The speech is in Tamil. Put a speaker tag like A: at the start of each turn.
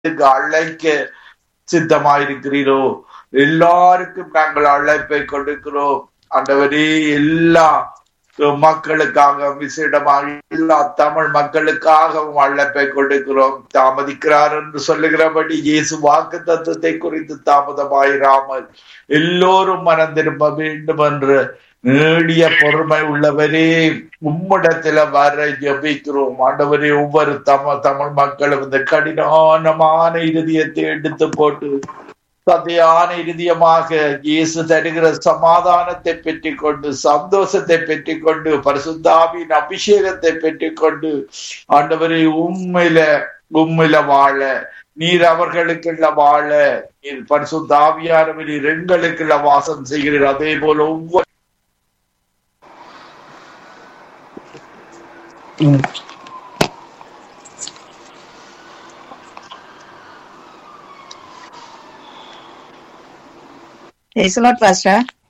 A: ஊழியத்துக்கு அழைக்க சித்தமாயிருக்கிறீரோ எல்லாருக்கும் நாங்கள் அழைப்பை கொடுக்கிறோம் ஆண்டவரே எல்லா மக்களுக்காக விசேடமாக எல்லா தமிழ் மக்களுக்காகவும் அழைப்பை கொடுக்கிறோம் தாமதிக்கிறார் என்று சொல்லுகிறபடி இயேசு வாக்கு தத்துவத்தை குறித்து தாமதமாயிராமல் எல்லோரும் மனம் திரும்ப வேண்டும் என்று நீடிய பொறுமை உள்ளவரே உம்மிடத்துல வர ஜபிக்கிறோம் ஆண்டவரே ஒவ்வொரு தம தமிழ் மக்களும் இந்த கடினமான இருதயத்தை எடுத்து போட்டு சதையான இறுதியமாக இயேசு தருகிற சமாதானத்தை பெற்றுக் கொண்டு சந்தோஷத்தை பெற்றுக் கொண்டு பரிசுத்தாவின் அபிஷேகத்தை பெற்றுக் கொண்டு ஆண்டவரை உண்மையில உண்மையில வாழ நீர் அவர்களுக்குள்ள வாழ நீர் பரிசுத்தாவியானவர் நீர் எங்களுக்குள்ள வாசம் செய்கிறீர் அதே போல ஒவ்வொரு
B: Praise the Lord, Pastor.